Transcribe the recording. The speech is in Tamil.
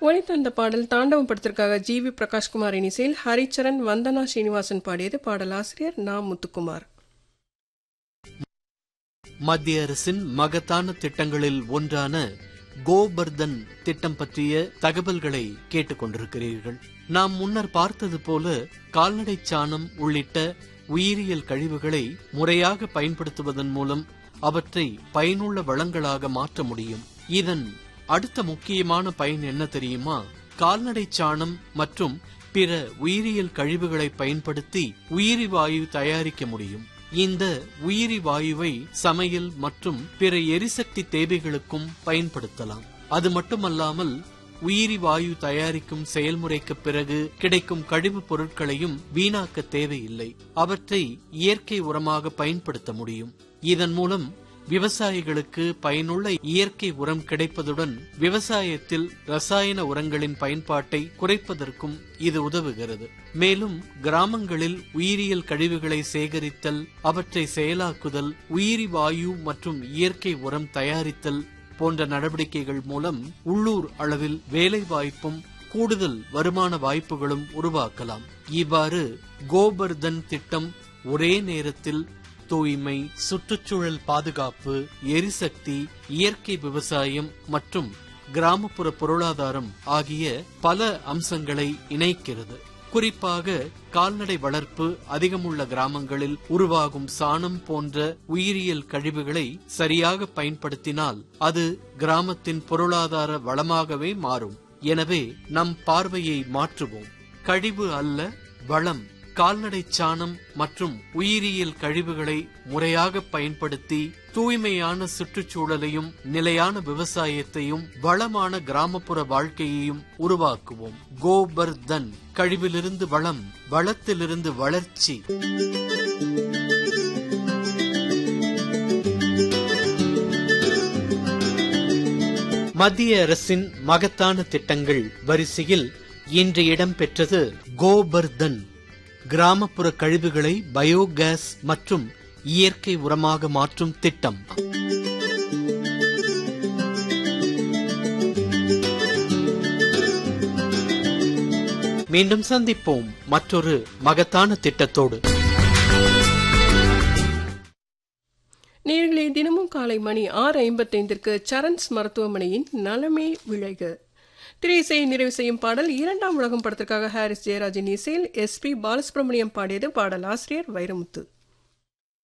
ஒலித்த அந்த பாடல் தாண்டவம் படத்திற்காக ஜி வி பிரகாஷ்குமாரின் இசையில் ஹரிச்சரன் வந்தனா ஸ்ரீனிவாசன் பாடியது பாடலாசிரியர் நா முத்துக்குமார் மத்திய அரசின் மகத்தான திட்டங்களில் ஒன்றான கோபர்தன் திட்டம் பற்றிய தகவல்களை கேட்டுக்கொண்டிருக்கிறீர்கள் நாம் முன்னர் பார்த்தது போல கால்நடை சாணம் உள்ளிட்ட உயிரியல் கழிவுகளை முறையாக பயன்படுத்துவதன் மூலம் அவற்றை பயனுள்ள வளங்களாக மாற்ற முடியும் இதன் அடுத்த முக்கியமான பயன் என்ன தெரியுமா கால்நடை சாணம் மற்றும் பிற உயிரியல் கழிவுகளை பயன்படுத்தி உயிரி வாயு தயாரிக்க முடியும் இந்த உயிரி வாயுவை சமையல் மற்றும் பிற எரிசக்தி தேவைகளுக்கும் பயன்படுத்தலாம் அது மட்டுமல்லாமல் உயிரி வாயு தயாரிக்கும் செயல்முறைக்கு பிறகு கிடைக்கும் கழிவுப் பொருட்களையும் வீணாக்க தேவையில்லை அவற்றை இயற்கை உரமாக பயன்படுத்த முடியும் இதன் மூலம் விவசாயிகளுக்கு பயனுள்ள இயற்கை உரம் கிடைப்பதுடன் விவசாயத்தில் ரசாயன உரங்களின் பயன்பாட்டை குறைப்பதற்கும் இது உதவுகிறது மேலும் கிராமங்களில் உயிரியல் கழிவுகளை சேகரித்தல் அவற்றை செயலாக்குதல் உயிரி வாயு மற்றும் இயற்கை உரம் தயாரித்தல் போன்ற நடவடிக்கைகள் மூலம் உள்ளூர் அளவில் வேலை வாய்ப்பும் கூடுதல் வருமான வாய்ப்புகளும் உருவாக்கலாம் இவ்வாறு கோபர்தன் திட்டம் ஒரே நேரத்தில் தூய்மை சுற்றுச்சூழல் பாதுகாப்பு எரிசக்தி இயற்கை விவசாயம் மற்றும் கிராமப்புற பொருளாதாரம் ஆகிய பல அம்சங்களை இணைக்கிறது குறிப்பாக கால்நடை வளர்ப்பு அதிகமுள்ள கிராமங்களில் உருவாகும் சாணம் போன்ற உயிரியல் கழிவுகளை சரியாக பயன்படுத்தினால் அது கிராமத்தின் பொருளாதார வளமாகவே மாறும் எனவே நம் பார்வையை மாற்றுவோம் கழிவு அல்ல வளம் கால்நடை சாணம் மற்றும் உயிரியல் கழிவுகளை முறையாக பயன்படுத்தி தூய்மையான சுற்றுச்சூழலையும் நிலையான விவசாயத்தையும் வளமான கிராமப்புற வாழ்க்கையையும் உருவாக்குவோம் கோபர்தன் கழிவிலிருந்து வளம் வளத்திலிருந்து வளர்ச்சி மத்திய அரசின் மகத்தான திட்டங்கள் வரிசையில் இன்று இடம்பெற்றது கோபர்தன் கிராமப்புற கழிவுகளை பயோகேஸ் மற்றும் இயற்கை உரமாக மாற்றும் திட்டம் மீண்டும் சந்திப்போம் மற்றொரு மகத்தான திட்டத்தோடு நேர்களே தினமும் காலை மணி ஆறு ஐம்பத்தைந்திற்கு சரண்ஸ் மருத்துவமனையின் நலமே விளைக திரையிசையை நிறைவு செய்யும் பாடல் இரண்டாம் உலகம் படத்திற்காக ஹாரிஸ் ஜெயராஜின் இசையில் எஸ் பி பாலசுப்ரமணியம் பாடியது பாடல் ஆசிரியர் வைரமுத்து